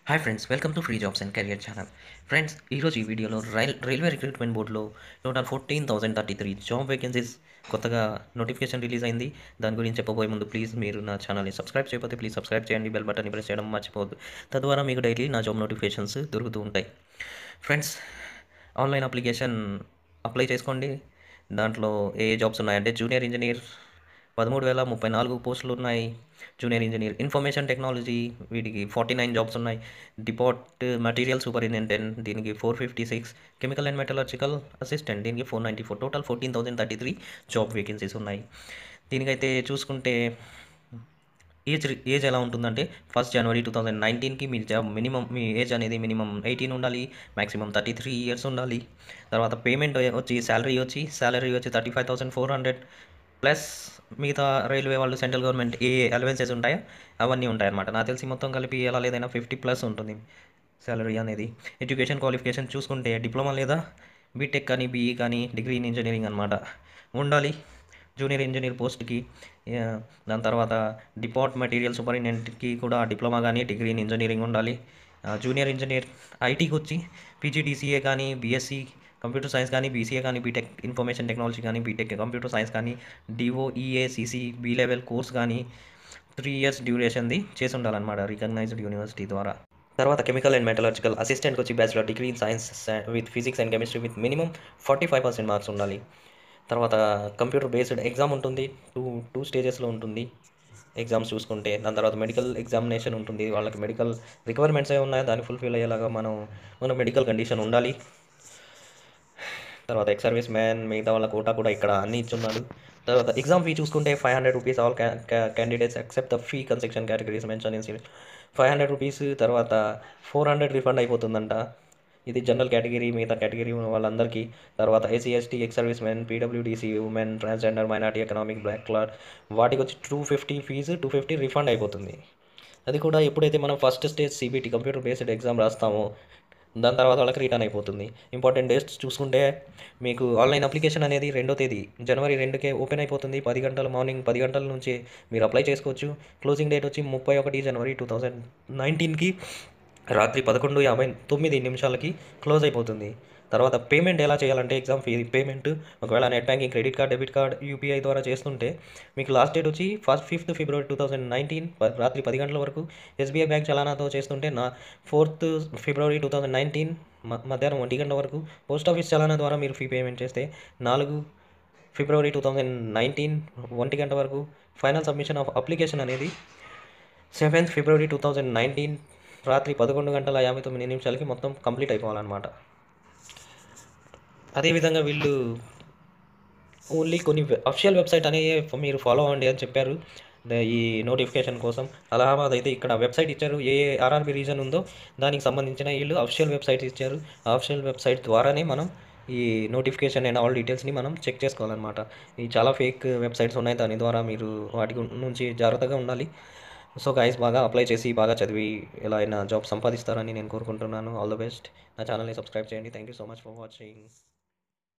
hi friends welcome to free jobs and career channel friends ఈరోజు ఈ వీడియోలో rail railway recruitment బోర్డులో total fourteen thousand thirty three job vacancies కొత్తగా notification release అయింది దాని గురించి చెప్పబోయే ముందు ప్లీజ్ మీరు నా ఛానల్ని సబ్స్క్రైబ్ చేయకపోతే ప్లీజ్ సబ్స్క్రైబ్ చేయండి బెల్ బటన్ ప్రెస్ చేయడం మర్చిపోవద్దు తద్వారా మీకు డైలీ నా జాబ్ నోటిఫికేషన్స్ దొరుకుతూ ఉంటాయి ఫ్రెండ్స్ ఆన్లైన్ అప్లికేషన్ అప్లై చేసుకోండి దాంట్లో ఏ ఏ జాబ్స్ ఉన్నాయంటే జూనియర్ ఇంజనీర్ పదమూడు వేల ముప్పై నాలుగు పోస్టులు ఉన్నాయి జూనియర్ ఇంజనీర్ ఇన్ఫర్మేషన్ టెక్నాలజీ వీటికి ఫార్టీ నైన్ జాబ్స్ ఉన్నాయి డిపార్ట్ మటీరియల్ సూపరింటెండెంట్ దీనికి four fifty six chemical and metallurgical assistant దీనికి four ninety four total fourteen thousand thirty three job vacancies ఉన్నాయి దీనికైతే చూసుకుంటే ఏజ్ ఏజ్ ఎలా ఉంటుందంటే ఫస్ట్ జనవరి టూ థౌజండ్ నైన్టీన్కి మీ జాబ్ మినిమం మీ ఏజ్ అనేది మినిమం ఎయిటీన్ ఉండాలి మ్యాక్సిమం థర్టీ త్రీ ఇయర్స్ ఉండాలి తర్వాత పేమెంట్ వచ్చి శాలరీ వచ్చి శాలరీ వచ్చి thirty five thousand four hundred plus మిగతా రైల్వే వాళ్ళు సెంట్రల్ గవర్నమెంట్ ఏ అలవెన్సెస్ ఉంటాయో అవన్నీ ఉంటాయన్నమాట నాకు తెలిసి మొత్తం కలిపి ఎలా లేదైనా ఫిఫ్టీ ప్లస్ ఉంటుంది శాలరీ అనేది ఎడ్యుకేషన్ క్వాలిఫికేషన్ చూసుకుంటే డిప్లొమా లేదా బీటెక్ కానీ బీఈ కానీ డిగ్రీ ఇన్ ఇంజనీరింగ్ అనమాట ఉండాలి జూనియర్ ఇంజనీర్ పోస్ట్కి ఆ, దాని తర్వాత డిపార్ట్ మెటీరియల్ సూపరింటెండెంట్కి కూడా డిప్లొమా కానీ డిగ్రీ ఇన్ ఇంజనీరింగ్ ఉండాలి ఆ, జూనియర్ ఇంజనీర్ ఐటీకి వచ్చి పీజీడీసీఏ కానీ బీఎస్సీ కంప్యూటర్ సైన్స్ కానీ బీసీఏ కానీ బీటెక్ ఇన్ఫర్మేషన్ టెక్నాలజీ కానీ బీటెక్ కంప్యూటర్ సైన్స్ కానీ DOEA CC B level course కానీ త్రీ ఇయర్స్ డ్యూరేషన్ది చేసి ఉండాలన్నమాట రికగ్నైజ్డ్ యూనివర్సిటీ ద్వారా తర్వాత కెమికల్ అండ్ మెటలర్జికల్ అసిస్టెంట్కి వచ్చి bachelor degree in science with physics and chemistry with minimum forty five percent marks ఉండాలి తర్వాత కంప్యూటర్ బేస్డ్ ఎగ్జామ్ ఉంటుంది టూ టూ స్టేజెస్లో ఉంటుంది ఎగ్జామ్స్ చూసుకుంటే దాని తర్వాత మెడికల్ ఎగ్జామినేషన్ ఉంటుంది వాళ్ళకి మెడికల్ రిక్వైర్మెంట్స్ ఏ ఉన్నాయో దాన్ని ఫుల్ఫిల్ అయ్యేలాగా మనం మన మెడికల్ కండిషన్ ఉండాలి తర్వాత ఎక్స్ సర్వీస్ మ్యాన్ మిగతా వాళ్ళ కోటా కూడా ఇక్కడ అన్ని ఇచ్చున్నాడు తర్వాత ఎగ్జామ్ ఫీ చూసుకుంటే five hundred rupees all candidates except the fee concession categories mention in five hundred rupees తర్వాత ఫోర్ హండ్రెడ్ రిఫండ్ అయిపోతుందంట ఇది జనరల్ కేటగిరీ మిగతా కేటగిరీ ఉన్న వాళ్ళందరికీ తర్వాత SC ST ex service men PWDC women transgender minority economic backward class వాటికి వచ్చి two fifty fee two fifty refund అయిపోతుంది అది కూడా ఎప్పుడైతే మనం first stage CBT computer based exam రాస్తామో దాని తర్వాత వాళ్ళకి రిటర్న్ అయిపోతుంది ఇంపార్టెంట్ డేట్స్ చూసుకుంటే మీకు ఆన్లైన్ అప్లికేషన్ అనేది రెండో తేదీ జనవరి రెండుకే ఓపెన్ అయిపోతుంది పది గంటల మార్నింగ్ పది గంటల నుంచి మీరు అప్లై చేసుకోవచ్చు క్లోజింగ్ డేట్ వచ్చి ముప్పై ఒకటి జనవరి టూ థౌజండ్ నైన్టీన్కి రాత్రి పదకొండు యాభై తొమ్మిది నిమిషాలకి క్లోజ్ అయిపోతుంది తర్వాత పేమెంట్ ఎలా చేయాలంటే ఎగ్జామ్ ఫీ పేమెంట్ ఒకవేళ net banking credit card debit card UPI ద్వారా చేస్తుంటే మీకు లాస్ట్ డేట్ వచ్చి first fifth February two thousand nineteen రాత్రి పది గంటల వరకు ఎస్బీఐ బ్యాంక్ చలానాతో చేస్తుంటే నా fourth February two thousand nineteen మధ్యాహ్నం ఒంటి గంట వరకు పోస్ట్ ఆఫీస్ చలానా ద్వారా మీరు ఫీ పేమెంట్ చేస్తే నాలుగు ఫిబ్రవరి టూ థౌజండ్ నైన్టీన్ ఒంటి గంట వరకు ఫైనల్ సబ్మిషన్ ఆఫ్ అప్లికేషన్ అనేది seventh February two thousand nineteen రాత్రి పదకొండు గంటల యాభై తొమ్మిది నిమిషాలకి మొత్తం కంప్లీట్ అయిపోవాలన్నమాట అదేవిధంగా వీళ్ళు ఓన్లీ కొన్ని అఫిషియల్ వెబ్సైట్ అనే మీరు ఫాలో అవ్వండి అని చెప్పారు ద- ఈ నోటిఫికేషన్ కోసం అలహాబాద్ అయితే ఇక్కడ వెబ్సైట్ ఇచ్చారు ఏ ఆర్ఆర్బి రీజన్ ఉందో దానికి సంబంధించిన వీళ్ళు అఫిషియల్ వెబ్సైట్ ఇచ్చారు ఆ అఫిషియల్ వెబ్సైట్ ద్వారానే మనం ఈ నోటిఫికేషన్ అండ్ ఆల్ డీటెయిల్స్ని మనం చెక్ చేసుకోవాలన్నమాట ఈ చాలా ఫేక్ వెబ్సైట్స్ ఉన్నాయి దాని ద్వారా మీరు వాటి గు- నుంచి జాగ్రత్తగా ఉండాలి సో గైస్ బాగా అప్లై చేసి బాగా చదివి ఎలా అయినా జాబ్ సంపాదిస్తారని నేను కోరుకుంటున్నాను ఆల్ ద బెస్ట్ నా ఛానల్ని సబ్స్క్రైబ్ చేయండి thank you so much for watching